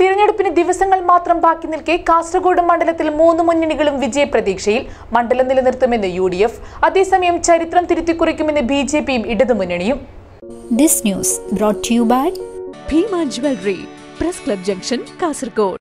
തിരഞ്ഞെടുപ്പിന് ദിവസങ്ങൾ മാത്രം ബാക്കി നിൽക്കെ കാസർഗോഡ് മണ്ഡലത്തിൽ മൂന്ന് മുന്നണികളും വിജയപ്രതീക്ഷയിൽ മണ്ഡലം നിലനിർത്തുമെന്ന് യു ഡി എഫ് അതേസമയം ചരിത്രം തിരുത്തിക്കുറിക്കുമെന്ന് ബി ജെ പിയും ഇടതുമുന്നണിയും This news brought to you by Bhima jewellery press club junction Kasaragod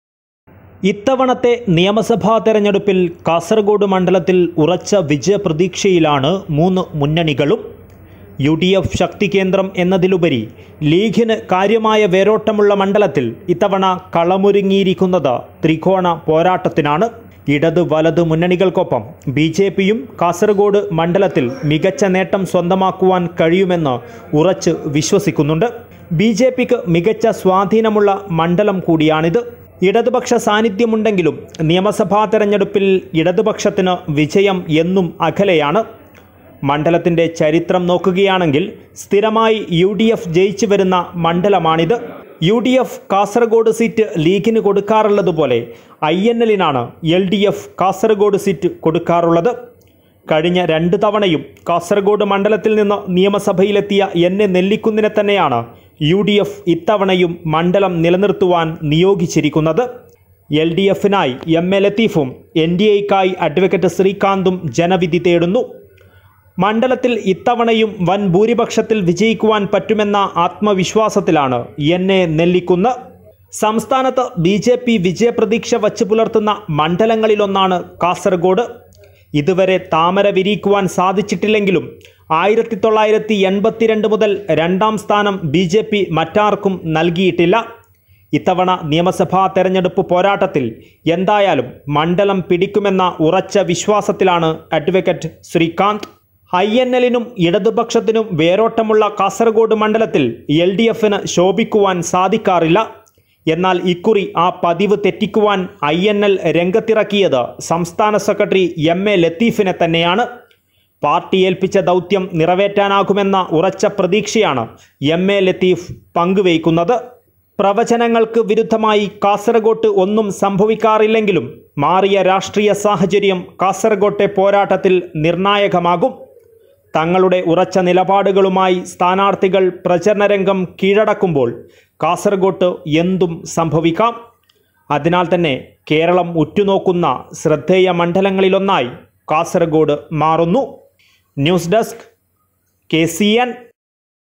ഇത്തവണത്തെ നിയമസഭാ തെരഞ്ഞെടുപ്പിൽ കാസർഗോഡ് മണ്ഡലത്തിൽ ഉറച്ച വിജയപ്രതീക്ഷയിലാണ് മൂന്ന് മുന്നണികളും യു ഡി എഫ് ശക്തി കേന്ദ്രം എന്നതിലുപരി ലീഗിന് കാര്യമായ വേരോട്ടമുള്ള മണ്ഡലത്തിൽ ഇത്തവണ കളമൊരുങ്ങിയിരിക്കുന്നത് ത്രികോണ പോരാട്ടത്തിനാണ് ഇടത് വലത് മുന്നണികൾക്കൊപ്പം ബി ജെ പിയും കാസർഗോഡ് മണ്ഡലത്തിൽ മികച്ച നേട്ടം സ്വന്തമാക്കുവാൻ കഴിയുമെന്ന് ഉറച്ച് വിശ്വസിക്കുന്നുണ്ട് ബി ജെ പിക്ക് മികച്ച സ്വാധീനമുള്ള മണ്ഡലം കൂടിയാണിത് ഇടതുപക്ഷ സാന്നിധ്യമുണ്ടെങ്കിലും നിയമസഭാ തെരഞ്ഞെടുപ്പിൽ ഇടതുപക്ഷത്തിന് വിജയം എന്നും അകലെയാണ് മണ്ഡലത്തിൻ്റെ ചരിത്രം നോക്കുകയാണെങ്കിൽ സ്ഥിരമായി യു ഡി എഫ് ജയിച്ചു വരുന്ന മണ്ഡലമാണിത് U D F Kasaragod seat ലീഗിന് കൊടുക്കാറുള്ളതുപോലെ ഐ എൻ എല്ലിനാണ് L D F Kasaragod seat കൊടുക്കാറുള്ളത് കഴിഞ്ഞ രണ്ട് തവണയും കാസർഗോഡ് മണ്ഡലത്തിൽ നിന്ന് നിയമസഭയിലെത്തിയ എൻ എ നെല്ലിക്കുന്നിനെ തന്നെയാണ് യു ഡി എഫ് ഇത്തവണയും മണ്ഡലം നിലനിർത്തുവാൻ നിയോഗിച്ചിരിക്കുന്നത് എൽ ഡി എഫിനായി എം എ ലത്തീഫും എൻ ഡി എക്കായി അഡ്വക്കേറ്റ് ശ്രീകാന്തും ജനവിധി തേടുന്നു മണ്ഡലത്തിൽ ഇത്തവണയും വൻ ഭൂരിപക്ഷത്തിൽ വിജയിക്കുവാൻ പറ്റുമെന്ന ആത്മവിശ്വാസത്തിലാണ് എൻ എ നെല്ലിക്കുന്ന് സംസ്ഥാനത്ത് ബി ജെ പി വിജയപ്രതീക്ഷ വച്ചു പുലർത്തുന്ന മണ്ഡലങ്ങളിലൊന്നാണ് കാസർഗോഡ് ഇതുവരെ താമര വിരിക്കുവാൻ സാധിച്ചിട്ടില്ലെങ്കിലും ആയിരത്തി തൊള്ളായിരത്തി എൺപത്തിരണ്ട് മുതൽ രണ്ടാം സ്ഥാനം ബി ജെ പി മറ്റാർക്കും നൽകിയിട്ടില്ല ഇത്തവണ നിയമസഭാ തെരഞ്ഞെടുപ്പ് പോരാട്ടത്തിൽ എന്തായാലും മണ്ഡലം പിടിക്കുമെന്ന ഉറച്ച വിശ്വാസത്തിലാണ് അഡ്വക്കേറ്റ് ശ്രീകാന്ത് ഐ എൻ എല്ലിനും ഇടതുപക്ഷത്തിനും വേരോട്ടമുള്ള കാസർഗോഡ് മണ്ഡലത്തിൽ എൽ ഡി എഫിന് ശോഭിക്കുവാൻ സാധിക്കാറില്ല എന്നാൽ ഇക്കുറി ആ പതിവ് തെറ്റിക്കുവാൻ ഐ എൻ എൽ രംഗത്തിറക്കിയത് സംസ്ഥാന സെക്രട്ടറി എം എ ലത്തീഫിനെ തന്നെയാണ് പാർട്ടി ഏൽപ്പിച്ച ദൗത്യം നിറവേറ്റാനാകുമെന്ന ഉറച്ച പ്രതീക്ഷയാണ് എം എ ലത്തീഫ് പങ്കുവയ്ക്കുന്നത് പ്രവചനങ്ങൾക്ക് വിരുദ്ധമായി കാസർഗോട്ട് ഒന്നും സംഭവിക്കാറില്ലെങ്കിലും മാറിയ രാഷ്ട്രീയ സാഹചര്യം കാസർഗോട്ടെ പോരാട്ടത്തിൽ നിർണായകമാകും തങ്ങളുടെ ഉറച്ച നിലപാടുകളുമായി സ്ഥാനാർത്ഥികൾ പ്രചരണരംഗം കീഴടക്കുമ്പോൾ കാസർഗോട്ട് എന്തും സംഭവിക്കാം അതിനാൽ തന്നെ കേരളം ഉറ്റുനോക്കുന്ന ശ്രദ്ധേയ മണ്ഡലങ്ങളിലൊന്നായി കാസർഗോഡ് മാറുന്നു news desk K C N